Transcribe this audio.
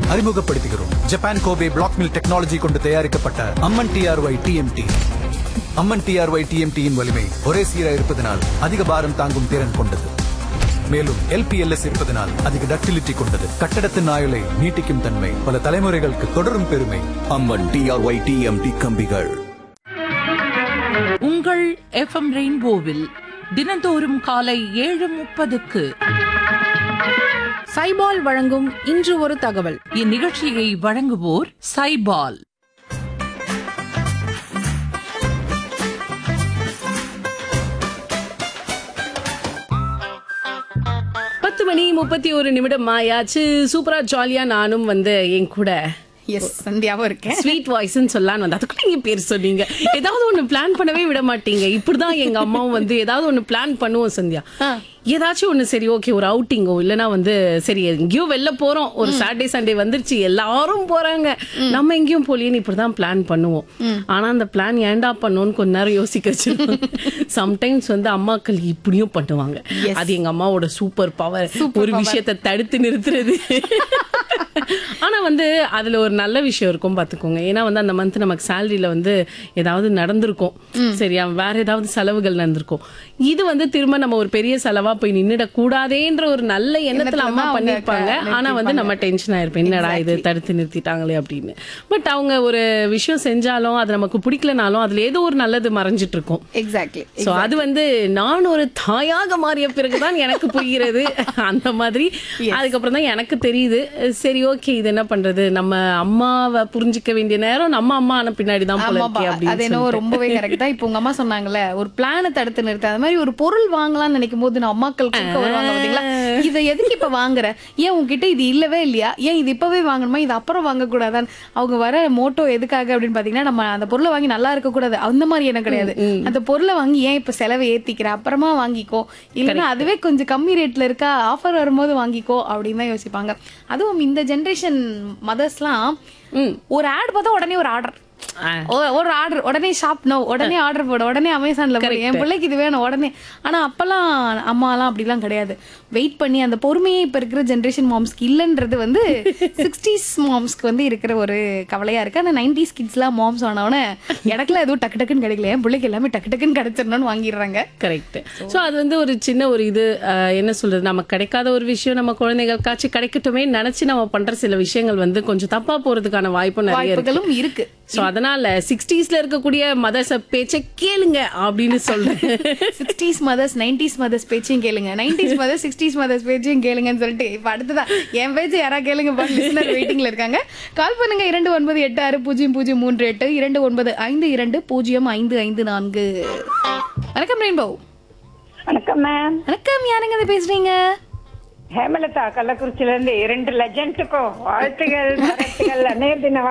அறிமுகப்படுத்துகிறோம் Japan Kobe black mill technology கொண்டு தயாரிக்கப்பட்ட Amman TRY TMT Amman TRY டிஎம்டியின் வலிமை ஒரே சீரா இருப்பதனால் அதிக பாரம் தாங்கும் திறன் கொண்டது மேலும் எல்பிஎல்எஸ் இருப்பதனால் அதிக டக்டிலிட்டி கொண்டது கட்டடத்தின் ஆயுளை நீட்டிக்கும் தன்மை பல தலைமுறைகளுக்கு தொடரும் பெருமை அம்மன் டிஆர்ஒய் டிஎம்டி கம்பிகள் உங்கள் எஃப்எம் ரெயின்போவில் தினந்தோறும் காலை ஏழு முப்பதுக்கு சைபால் வழங்கும் இன்று ஒரு தகவல் இந்நிகழ்ச்சியை வழங்குவோர் சைபால் பத்து மணி முப்பத்தி ஒரு நிமிடம் ஆயாச்சு சூப்பரா ஜாலியா நானும் வந்து என் கூட எஸ் சந்தியாவும் இருக்கேன் ஸ்வீட் வாய்ஸ்னு சொல்லலான்னு வந்து அதுக்குள்ள நீங்க பேர் சொன்னீங்க ஏதாவது ஒண்ணு பிளான் பண்ணவே விட மாட்டீங்க இப்படிதான் எங்க அம்மாவும் வந்து ஏதாவது ஒண்ணு பிளான் பண்ணுவோம் சந்தியா ஏதாச்சும் ஒண்ணு சரி ஓகே ஒரு அவுட்டிங்கோ இல்லனா வந்து சரி எங்கேயோ வெளில போறோம் ஒரு சாட்டர்டே சண்டே வந்துருச்சு எல்லாரும் போறாங்க நம்ம எங்கேயும் போலியேன்னு இப்படிதான் பிளான் பண்ணுவோம் ஆனா அந்த பிளான் ஏன்டா பண்ணோம்னு கொஞ்ச நேரம் யோசிக்க வச்சு சம்டைம்ஸ் வந்து அம்மாக்கள் இப்படியும் பண்ணுவாங்க அது எங்க அம்மாவோட சூப்பர் பவர் ஒரு விஷயத்தை தடுத்து நிறுத்துறது ஆனா வந்து அதுல ஒரு நல்ல விஷயம் இருக்கும் பாத்துக்கோங்க ஏன்னா வந்து அந்த மந்த் நமக்கு சேலரியில வந்து ஏதாவது நடந்திருக்கும் சரியா வேற ஏதாவது செலவுகள் நடந்திருக்கும் இது வந்து திரும்ப நம்ம ஒரு பெரிய செலவா போய் நின்னுட கூடாதேன்ற ஒரு நல்ல எண்ணத்துல அம்மா அவங்க பண்ணிருப்பாங்க க- ஆனா வந்து நம்ம டென்ஷன் ஆயிருப்போம் என்னடா இது தடுத்து நிறுத்திட்டாங்களே அப்படின்னு பட் அவங்க ஒரு விஷயம் செஞ்சாலும் அது நமக்கு பிடிக்கலனாலும் அதுல ஏதோ ஒரு நல்லது மறைஞ்சிட்டு இருக்கும் எக்ஸாக்ட்லி சோ அது வந்து நான் ஒரு தாயாக மாறிய பிறகுதான் எனக்கு புரிகிறது அந்த மாதிரி அதுக்கப்புறம் தான் எனக்கு தெரியுது சரி ஓகே இது என்ன பண்றது நம்ம அம்மாவை புரிஞ்சுக்க வேண்டிய நேரம் நம்ம அம்மா ஆன பின்னாடி தான் போல ஆமாப்பா இருக்கே அது அப்படின்னு என்னவோ சொல்லிட்டு. ரொம்பவே கரெக்ட் தான் இப்போ உங்க அம்மா சொன்னாங்கல்ல ஒரு பிளான தடுத்து நிறுத்த அது மாதிரி ஒரு பொருள் வாங்கலாம்னு நினைக்கும் போது நான் அம்மாக்கள் குறுக்க வருவாங்க பாத்தீங்களா இதை எதுக்கு இப்ப வாங்குற ஏன் உன்கிட்ட இது இல்லவே இல்லையா ஏன் இது இப்பவே வாங்கணுமா இது அப்புறம் வாங்க கூடாதான் அவங்க வர மோட்டோ எதுக்காக அப்படின்னு பாத்தீங்கன்னா நம்ம அந்த பொருளை வாங்கி நல்லா இருக்க கூடாது அந்த மாதிரி என்ன கிடையாது அந்த பொருளை வாங்கி ஏன் இப்ப செலவை ஏத்திக்கிற அப்புறமா வாங்கிக்கோ இல்லைன்னா அதுவே கொஞ்சம் கம்மி ரேட்ல இருக்கா ஆஃபர் வரும்போது வாங்கிக்கோ அப்படின்னு தான் யோசிப்பாங்க அதுவும் இந்த ஜென்ரேஷன் மதர்ஸ்லாம் ஒரு ஆட் பார்த்தா உடனே ஒரு ஆர்டர் ஆ. ஒரு ஆர்டர் உடனே ஷாப் நோ உடனே ஆர்டர் போடு உடனே அமேசான்ல போடு என் பிள்ளைக்கு இது வேணும் உடனே ஆனா அப்பெல்லாம் அம்மாலாம் அப்படிலாம் கிடையாது வெயிட் பண்ணி அந்த பொறுமையே இப்ப இருக்கிற ஜென்ரேஷன் மாம்ஸ்க்கு இல்லைன்றது வந்து சிக்ஸ்டீஸ் மாம்ஸ்க்கு வந்து இருக்கிற ஒரு கவலையா இருக்கு ஆனா நைன்டிஸ் கிட்ஸ்லாம் மாம்ஸ் ஆனவன எனக்குலாம் எதுவும் டக்கு டக்குன்னு கிடைக்கல என் பிள்ளைக்கு எல்லாமே டக்கு டக்குன்னு கிடைச்சிடணும்னு வாங்கிடுறாங்க கரெக்ட் சோ அது வந்து ஒரு சின்ன ஒரு இது அஹ், என்ன சொல்றது நமக்கு கிடைக்காத ஒரு விஷயம் நம்ம குழந்தைகளுக்காச்சும் கிடைக்கட்டுமே நினைச்சு நம்ம பண்ற சில விஷயங்கள் வந்து கொஞ்சம் தப்பா போறதுக்கான வாய்ப்பு நிறைய இருக்கு வாய்ப்புகளும் இருக்கு சோ அதனால சிக்ஸ்டீஸ்ல இருக்கக்கூடிய மதர்ஸ பேச்ச கேளுங்க அப்படின்னு சொல்றேன் சிக்ஸ்டீஸ் மதர்ஸ் நைன்டிஸ் மதர்ஸ் பேச்சையும் கேளுங்க நைன்டிஸ் மதர்ஸ் சிக்ஸ்டீஸ் மதர்ஸ் பேச்சையும் கேளுங்கன்னு சொல்லிட்டு இப்ப அடுத்ததா என் பேச்சு யாரா கேளுங்க லிசனர் வெயிட்டிங்ல இருக்காங்க கால் பண்ணுங்க இரண்டு ஒன்பது எட்டு ஆறு பூஜ்ஜியம் பூஜ்ஜியம் மூன்று எட்டு இரண்டு ஒன்பது ஐந்து இரண்டு பூஜ்ஜியம் ஐந்து ஐந்து நான்கு வணக்கம் ரெயின்போ வணக்கம் மேம் வணக்கம் யாருங்க இது பேசுறீங்க ஹேமலதா கள்ளக்குறிச்சியில இருந்து இரண்டு லெஜண்ட்டுக்கும் வாழ்த்துகள் பாராட்டுகள் அன்னைய தின